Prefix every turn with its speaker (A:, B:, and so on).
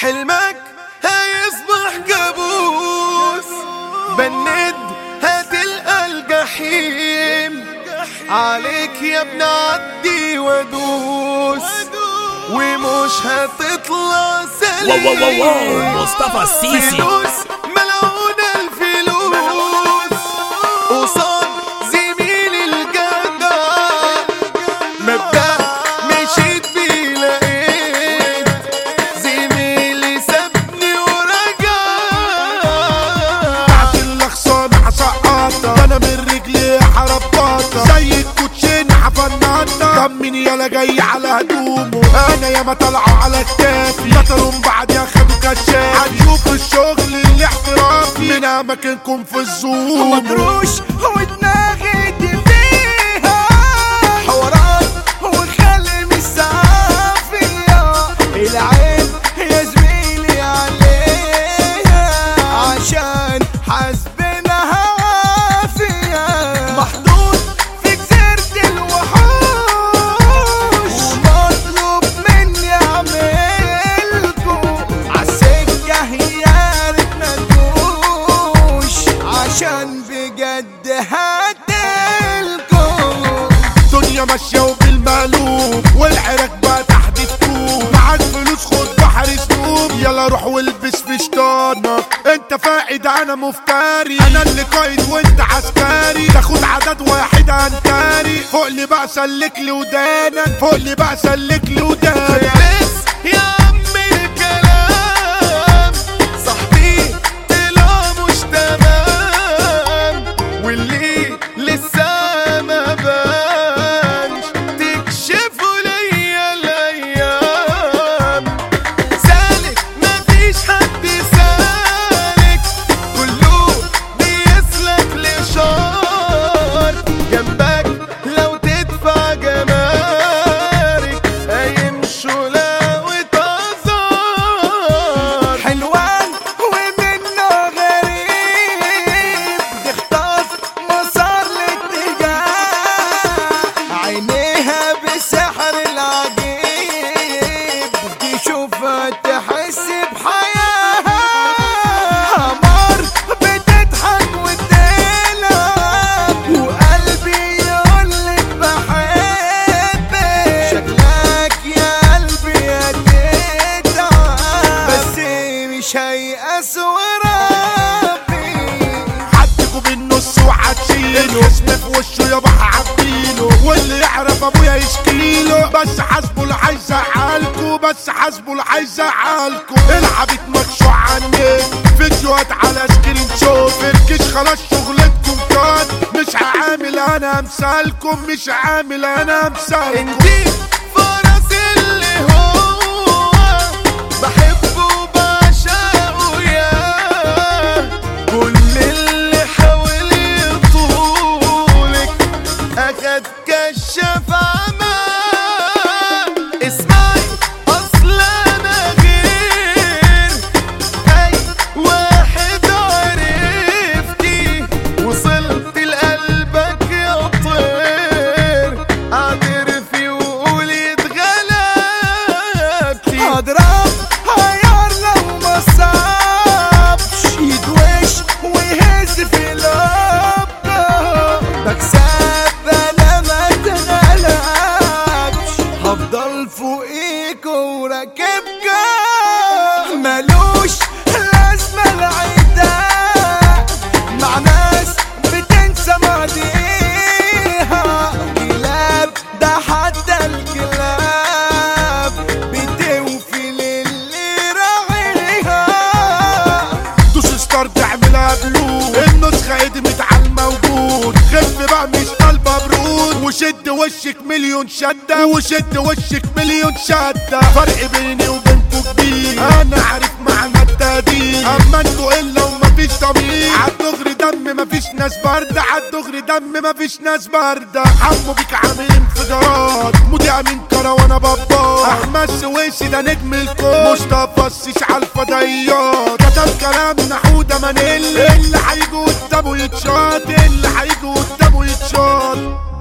A: حلمك هيصبح كابوس بند هتلقى الجحيم عليك يا ابن عدي وادوس ومش هتطلع سليم
B: واو واو واو مصطفى السيسي
A: فلوس ملعونة الفلوس قصاد زميل الجدع مبدأ مشيت بيه لقيت زميلي سابني ورجع
C: بعت الاخصام حسقطة انا من رجلي حربطة زي الكوتشين حفنطة كم من يالا جاي على هدومه انا ياما طالعة على كتافي قتلهم بعد ياخدوا كشاف هنشوف الشغل الاحترافي من اماكنكم في الزوم
D: مجروش ودماغي دي فيها حوارات وخلي مش صافية العين يا زميلي عليها عشان حسبنا عافية محطوط في جزيرة الوحوش ومطلوب مني اعملكوا عالسكة يا ريت ما تجوش عشان بجد هاتلكوا
C: دنيا ماشية وبالمقلوب والعراك بقى تحت الطوب معاك فلوس خد بحر سنوب يلا روح والبس في شطانك انت فاقد انا مفتري انا اللي قايد وانت عسكري تاخد عدد واحد انتاري فوق لي بقى سلك لي ودانك فوق لي بقى سلك لي ودانك
A: بس يا عم الكلام صاحبي طلع مش تمام واللي لسه ما بانش تكشفه ليا الايام سالك مفيش حد سالك كله بيسلك لشار جنبك لو تدفع جمارك هيمشوا لو اتعذر
D: حلوان ومنه غريب تخطف مسار الاتجاه عينيها بسحر العجيب تشوفها تحس بحياة قمر بتضحك وتلعب وقلبي يقولك بحبك شكلك يا قلبي هتتعب بس مش هيأس وربي
C: حدكوا بالنص وهتشيله اسم في وشه يابا هعبيله واللي يعرف ابويا يشكيله بس حاسبه اللي هيزعلكوا بس حاسبه اللي هيزعلكوا العبت مكشوع عنك فيديوهات على سكرين شوت فركش خلاص شغلتكم كان مش هعامل انا امثالكم مش عامل انا امثالكم
A: انتي فرس اللي هو بحبه وبعشقه يا كل اللي حاول يطولك اخد كشف عمى اسمعي اصل انا غير اي واحد عرفتي وصلت لقلبك يا طير اعترفي وقولي اتغلبتي
D: هضرب هيار لو ما صابش يدوش ويهز في لبنا بكسب انا ما اتغلبش هفضل فوقيك وراكبك ملوش لازمة العداء مع ناس بتنسى ماضيها كلاب ده حتى الكلاب بتوفي للي راعيها
C: دوس ستار تعملها بلود النسخة ادمت على الموجود خف بقى مش طالبة برود وشد وشك مليون شدة وشد وشك مليون شدة فرق بيني وبينكوا كبير انا عارف معنى التهديد اما انتوا الا ومفيش ضمير عالدغري دم مفيش ناس باردة عالدغري دم مفيش ناس باردة عمو بيك عامل انفجارات مذيع من كروانة بابا احمد سويسي ده نجم الكون مصطفى السيس على الفضائيات كتب كلام نحودة منيل اللي هيجي قدامه يتشاط اللي هيجي قدامه يتشاط